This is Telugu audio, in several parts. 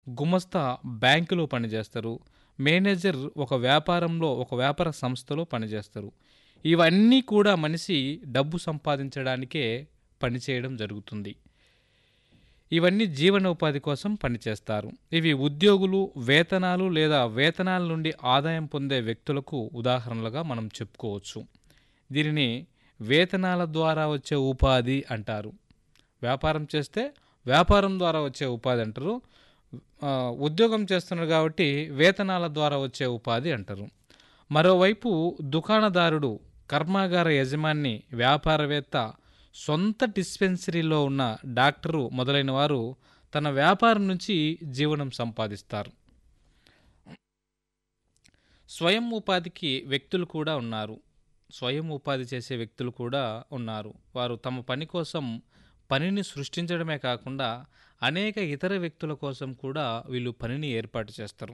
గుమస్తా బ్యాంకులో పనిచేస్తారు మేనేజర్ ఒక వ్యాపారంలో ఒక వ్యాపార సంస్థలో పనిచేస్తారు ఇవన్నీ కూడా మనిషి డబ్బు సంపాదించడానికే పనిచేయడం జరుగుతుంది ఇవన్నీ జీవనోపాధి కోసం పనిచేస్తారు ఇవి ఉద్యోగులు వేతనాలు లేదా వేతనాల నుండి ఆదాయం పొందే వ్యక్తులకు ఉదాహరణలుగా మనం చెప్పుకోవచ్చు దీనిని వేతనాల ద్వారా వచ్చే ఉపాధి అంటారు వ్యాపారం చేస్తే వ్యాపారం ద్వారా వచ్చే ఉపాధి అంటారు ఆ, ఉద్యోగం చేస్తున్నారు కాబట్టి వేతనాల ద్వారా వచ్చే ఉపాధి అంటారు మరోవైపు దుకాణదారుడు కర్మాగార యజమాని వ్యాపారవేత్త సొంత డిస్పెన్సరీలో ఉన్న డాక్టరు మొదలైన వారు తన వ్యాపారం నుంచి జీవనం సంపాదిస్తారు స్వయం ఉపాధికి వ్యక్తులు కూడా ఉన్నారు స్వయం ఉపాధి చేసే వ్యక్తులు కూడా ఉన్నారు వారు తమ పని కోసం పనిని సృష్టించడమే కాకుండా అనేక ఇతర వ్యక్తుల కోసం కూడా వీళ్ళు పనిని ఏర్పాటు చేస్తారు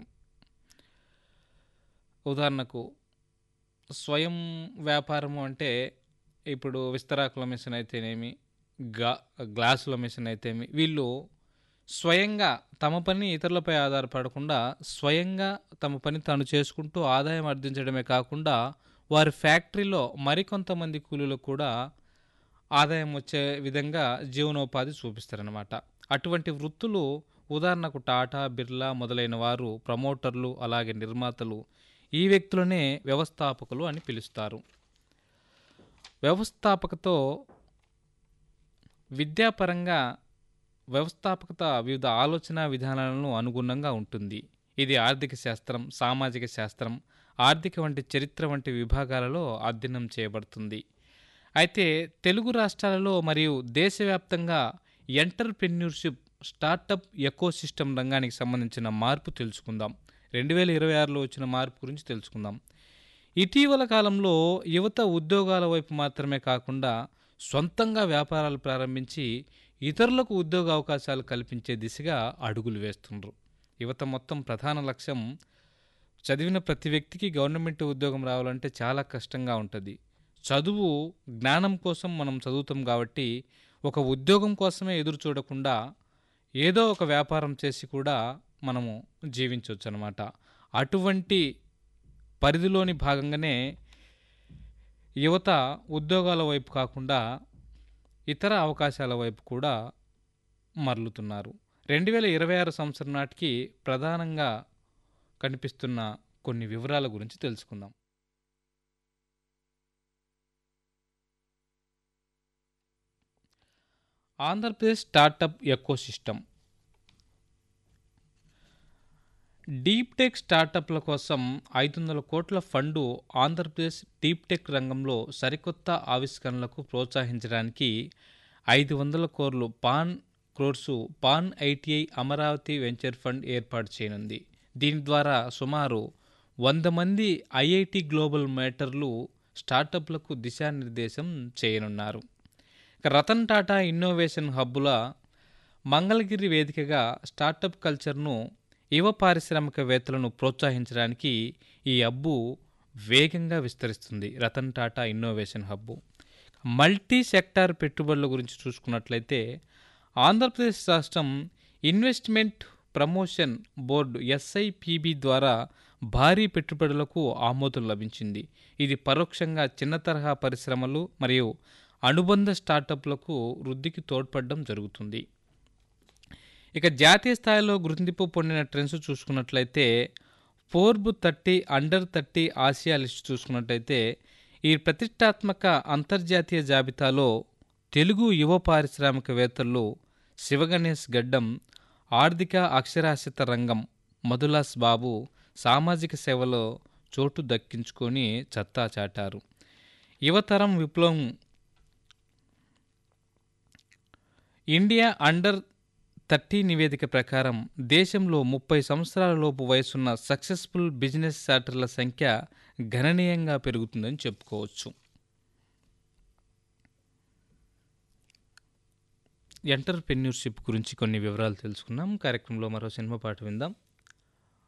ఉదాహరణకు స్వయం వ్యాపారము అంటే ఇప్పుడు విస్తరాకుల మిషన్ అయితేనేమి గా గ్లాసుల మిషన్ అయితేమి వీళ్ళు స్వయంగా తమ పని ఇతరులపై ఆధారపడకుండా స్వయంగా తమ పని తాను చేసుకుంటూ ఆదాయం ఆర్జించడమే కాకుండా వారి ఫ్యాక్టరీలో మరికొంతమంది కూలీలకు కూడా ఆదాయం వచ్చే విధంగా జీవనోపాధి చూపిస్తారనమాట అటువంటి వృత్తులు ఉదాహరణకు టాటా బిర్లా మొదలైన వారు ప్రమోటర్లు అలాగే నిర్మాతలు ఈ వ్యక్తులనే వ్యవస్థాపకులు అని పిలుస్తారు వ్యవస్థాపకతో విద్యాపరంగా వ్యవస్థాపకత వివిధ ఆలోచన విధానాలను అనుగుణంగా ఉంటుంది ఇది ఆర్థిక శాస్త్రం సామాజిక శాస్త్రం ఆర్థిక వంటి చరిత్ర వంటి విభాగాలలో అధ్యయనం చేయబడుతుంది అయితే తెలుగు రాష్ట్రాలలో మరియు దేశవ్యాప్తంగా ఎంటర్ప్రెన్యూర్షిప్ స్టార్టప్ ఎకోసిస్టమ్ రంగానికి సంబంధించిన మార్పు తెలుసుకుందాం రెండు వేల ఇరవై ఆరులో వచ్చిన మార్పు గురించి తెలుసుకుందాం ఇటీవల కాలంలో యువత ఉద్యోగాల వైపు మాత్రమే కాకుండా సొంతంగా వ్యాపారాలు ప్రారంభించి ఇతరులకు ఉద్యోగ అవకాశాలు కల్పించే దిశగా అడుగులు వేస్తుండ్రు యువత మొత్తం ప్రధాన లక్ష్యం చదివిన ప్రతి వ్యక్తికి గవర్నమెంట్ ఉద్యోగం రావాలంటే చాలా కష్టంగా ఉంటుంది చదువు జ్ఞానం కోసం మనం చదువుతాం కాబట్టి ఒక ఉద్యోగం కోసమే ఎదురు చూడకుండా ఏదో ఒక వ్యాపారం చేసి కూడా మనము జీవించవచ్చు అనమాట అటువంటి పరిధిలోని భాగంగానే యువత ఉద్యోగాల వైపు కాకుండా ఇతర అవకాశాల వైపు కూడా మరలుతున్నారు రెండు వేల ఇరవై ఆరు సంవత్సరం నాటికి ప్రధానంగా కనిపిస్తున్న కొన్ని వివరాల గురించి తెలుసుకుందాం Andhra Pradesh startup ecosystem deep tech స్టార్టప్ల కోసం ఐదు వందల కోట్ల ఫండు ఆంధ్రప్రదేశ్ డీప్ టెక్ రంగంలో సరికొత్త ఆవిష్కరణలకు ప్రోత్సహించడానికి ఐదు వందల కోర్లు పాన్ క్రోర్సు పాన్ ఐటీఐ అమరావతి వెంచర్ ఫండ్ ఏర్పాటు చేయనుంది దీని ద్వారా సుమారు వంద మంది ఐఐటి గ్లోబల్ మేటర్లు స్టార్టప్లకు దిశానిర్దేశం చేయనున్నారు ఇక రతన్ టాటా ఇన్నోవేషన్ హబ్బుల మంగళగిరి వేదికగా స్టార్టప్ కల్చర్ను యువ పారిశ్రామికవేత్తలను ప్రోత్సహించడానికి ఈ హబ్బు వేగంగా విస్తరిస్తుంది Ratan Tata innovation hub multi sector పెట్టుబడుల గురించి చూసుకున్నట్లయితే ఆంధ్రప్రదేశ్ రాష్ట్రం ఇన్వెస్ట్మెంట్ ప్రమోషన్ బోర్డు ఎస్ఐపిబి ద్వారా భారీ పెట్టుబడులకు ఆమోదం లభించింది ఇది పరోక్షంగా చిన్న తరహా పరిశ్రమలు మరియు అనుబంధ స్టార్టప్లకు వృద్ధికి తోడ్పడడం జరుగుతుంది ఇక జాతీయ స్థాయిలో గుర్తింపు పొందిన ట్రెండ్స్ చూసుకున్నట్లయితే Forbes thirty under thirty Asia list చూసుకున్నట్లయితే ఈ ప్రతిష్టాత్మక అంతర్జాతీయ జాబితాలో తెలుగు యువ పారిశ్రామికవేత్తలు శివగణేష్ గడ్డం ఆర్థిక అక్షరాస్యత రంగం మధులాస్ బాబు సామాజిక సేవలో చోటు దక్కించుకొని చత్తా చాటారు యువతరం విప్లవం ఇండియా అండర్ థర్టీ నివేదిక ప్రకారం దేశంలో ముప్పై సంవత్సరాల లోపు వయసున్న సక్సెస్ఫుల్ బిజినెస్ స్టార్టర్ల సంఖ్య గణనీయంగా పెరుగుతుందని చెప్పుకోవచ్చు ఎంటర్ప్రెన్యూర్షిప్ గురించి కొన్ని వివరాలు తెలుసుకున్నాం కార్యక్రమంలో మరో సినిమా పాట విందాం